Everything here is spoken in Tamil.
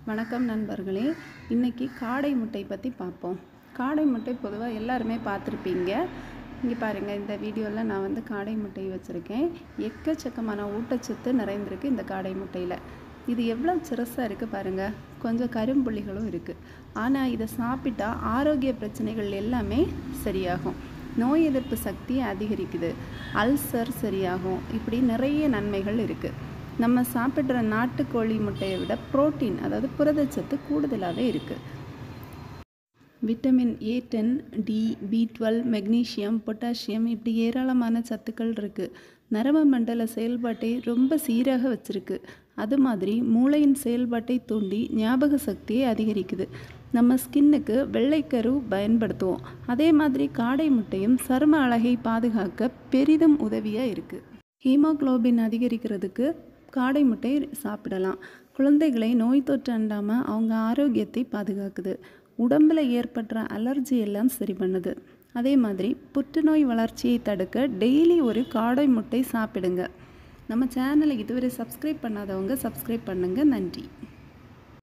வணக்கம் நண்பர்களே இன்றைக்கி காடை முட்டை பற்றி பார்ப்போம் காடை முட்டை பொதுவாக எல்லாருமே பார்த்துருப்பீங்க இங்கே பாருங்கள் இந்த வீடியோவில் நான் வந்து காடை முட்டை வச்சுருக்கேன் எக்கச்சக்கமான ஊட்டச்சத்து நிறைந்திருக்கு இந்த காடை முட்டையில் இது எவ்வளோ சிறுசாக இருக்குது பாருங்கள் கொஞ்சம் கரும்புள்ளிகளும் இருக்குது ஆனால் இதை சாப்பிட்டா ஆரோக்கிய பிரச்சனைகள் எல்லாமே சரியாகும் நோய் எதிர்ப்பு சக்தி அதிகரிக்குது அல்சர் சரியாகும் இப்படி நிறைய நன்மைகள் இருக்குது நம்ம சாப்பிட்ற நாட்டுக்கோழி முட்டையை விட புரோட்டீன் அதாவது புரதச்சத்து கூடுதலாகவே இருக்குது vitamin A then D B twelve magnesium potassium இப்படி ஏராளமான சத்துக்கள் இருக்குது நரம்பு மண்டல செயல்பாட்டை ரொம்ப சீராக வச்சுருக்கு அது மாதிரி மூளையின் செயல்பாட்டை தூண்டி ஞாபக சக்தியை அதிகரிக்குது நம்ம ஸ்கின்னுக்கு வெள்ளைக்கரு பயன்படுத்துவோம் அதே மாதிரி காடை முட்டையும் சரும அழகை பாதுகாக்க பெரிதும் உதவியாக இருக்குது ஹீமோக்ளோபின் அதிகரிக்கிறதுக்கு காடை முட்டை சாப்பிடலாம் குழந்தைகளை நோய் தொற்று அண்டாமல் அவங்க ஆரோக்கியத்தை பாதுகாக்குது உடம்பில் ஏற்படுற அலர்ஜி எல்லாம் சரி பண்ணுது அதே மாதிரி புற்றுநோய் வளர்ச்சியை தடுக்க டெய்லி ஒரு காடை முட்டை சாப்பிடுங்க நம்ம சேனலை இதுவரை சப்ஸ்கிரைப் பண்ணாதவங்க சப்ஸ்கிரைப் பண்ணுங்கள் நன்றி